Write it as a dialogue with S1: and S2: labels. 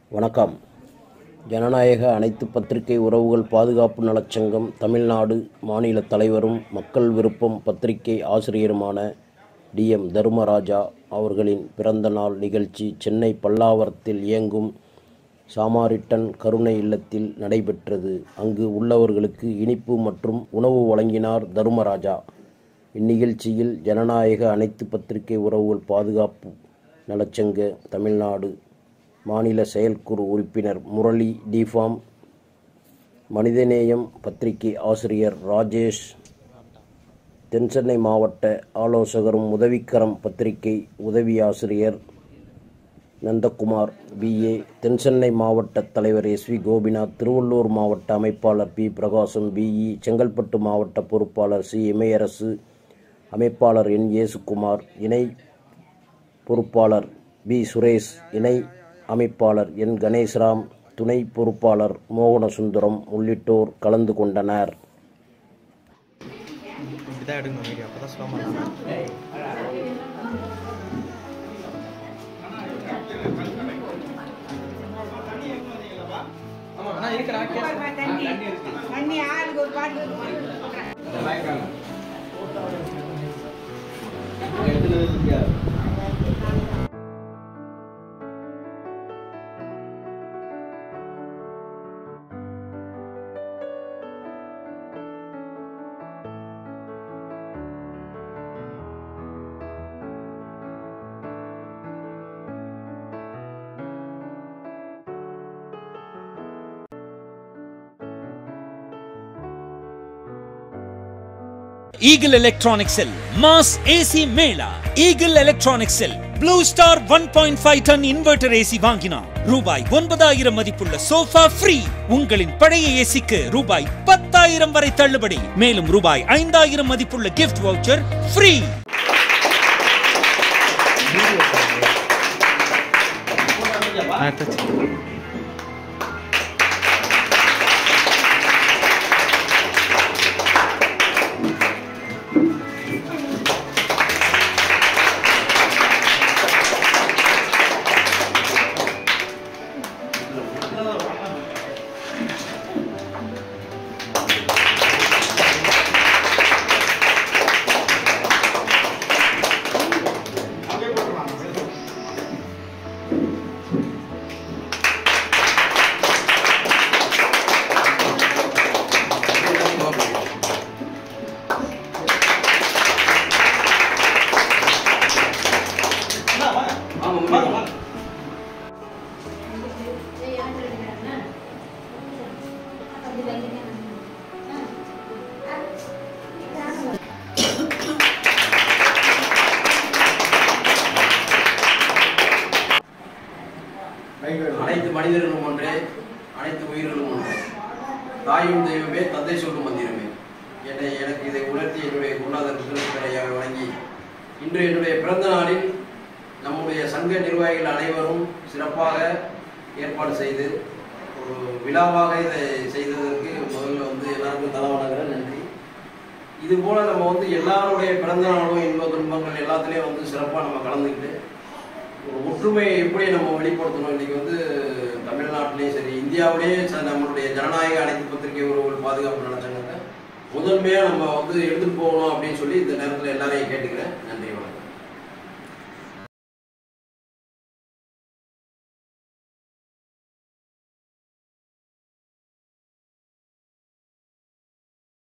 S1: வணக்கம் ஜனநாயக அனைத்து பத்திரிகை உறவுகள் பாதுகாப்பு நலச்சங்கம் தமிழ்நாடு மாநில தலைவரும் மக்கள் விருப்பம் பத்திரிகை ஆசிரியருமான டிஎம் தர்மராஜா அவர்களின் பிறந்த நாள் நிகழ்ச்சி சென்னை பல்லாவரத்தில் இயங்கும் சாமாரிட்டன் கருணை இல்லத்தில் நடைபெற்றது அங்கு உள்ளவர்களுக்கு இனிப்பு மற்றும் உணவு வழங்கினார் தர்மராஜா இந்நிகழ்ச்சியில் ஜனநாயக அனைத்து பத்திரிகை உறவுகள் பாதுகாப்பு நலச்சங்க தமிழ்நாடு மாநில செயற்குழு உறுப்பினர் முரளி டிஃபார்ம் மனிதநேயம் பத்திரிகை ஆசிரியர் ராஜேஷ் தென்சென்னை மாவட்ட ஆலோசகரும் உதவிக்கரம் பத்திரிகை உதவி ஆசிரியர் நந்தகுமார் பிஏ தென்சென்னை மாவட்ட தலைவர் எஸ் வி கோபிநாத் திருவள்ளூர் மாவட்ட அமைப்பாளர் பி பிரகாசம் பிஇ செங்கல்பட்டு மாவட்ட பொறுப்பாளர் சி இமயரசு அமைப்பாளர் என் ஏசுகுமார் இணை பொறுப்பாளர் பி சுரேஷ் இணை அமைப்பாளர் என் கணேஷ்ராம் துணை பொறுப்பாளர் மோகனசுந்தரம் உள்ளிட்டோர் கலந்து கொண்டனர்
S2: இப்படிதான் எடுக்கணும் வீடியோ அப்போ தான் ஸ்லோமாக
S3: தண்ணி ஆளுக்கு ஒரு பாட்டு
S4: Eagle Electronic Cell Mass AC Mela Eagle Electronic Cell Blue Star 1.5 ton inverter AC வாங்கினார் ரூபாய் ஒன்பதாயிரம் மதிப்புள்ள சோஃபா ஃப்ரீ உங்களின் பழைய ஏசிக்கு ரூபாய் பத்தாயிரம் வரை தள்ளுபடி மேலும் ரூபாய் ஐந்தாயிரம் மதிப்புள்ள கிஃப்ட் வவுச்சர் ஃப்ரீ
S5: அனைத்து மனிதர்களும் ஒன்றே அனைத்து உயிர்களும் ஒன்றே தாயும் தெய்வமே தந்தை சொல்லும் மந்திரமே என்னை எனக்கு இதை உணர்த்தி என்னுடைய குருநாதர் ஐயாவை வழங்கி இன்று என்னுடைய பிறந்த நாளில் நம்முடைய சங்க நிர்வாகிகள் அனைவரும் சிறப்பாக ஏற்பாடு செய்து ஒரு விழாவாக இதை செய்ததற்கு முதல்ல வந்து எல்லாருக்கும் தலை வணங்குறேன் நன்றி இது போல நம்ம வந்து எல்லாருடைய பிறந்த நாளும் இன்ப துன்பங்கள் எல்லாத்துலேயும் வந்து சிறப்பாக நம்ம கலந்துக்கிட்டு ஒரு ஒற்றுமையை எப்படி நம்ம வெளிப்படுத்தணும் இன்னைக்கு வந்து தமிழ்நாட்டிலையும் சரி இந்தியாவிலேயே ச- நம்மளுடைய ஜனநாயக அனைத்து பத்திரிகை உறவுகள் பாதுகாப்பு நலச்சங்கத்தை முதன்மையாக நம்ம வந்து எடுத்துட்டு போகணும் அப்படின்னு சொல்லி இந்த நேரத்தில் எல்லாரையும் கேட்டுக்கிறேன் நன்றி வணக்கம்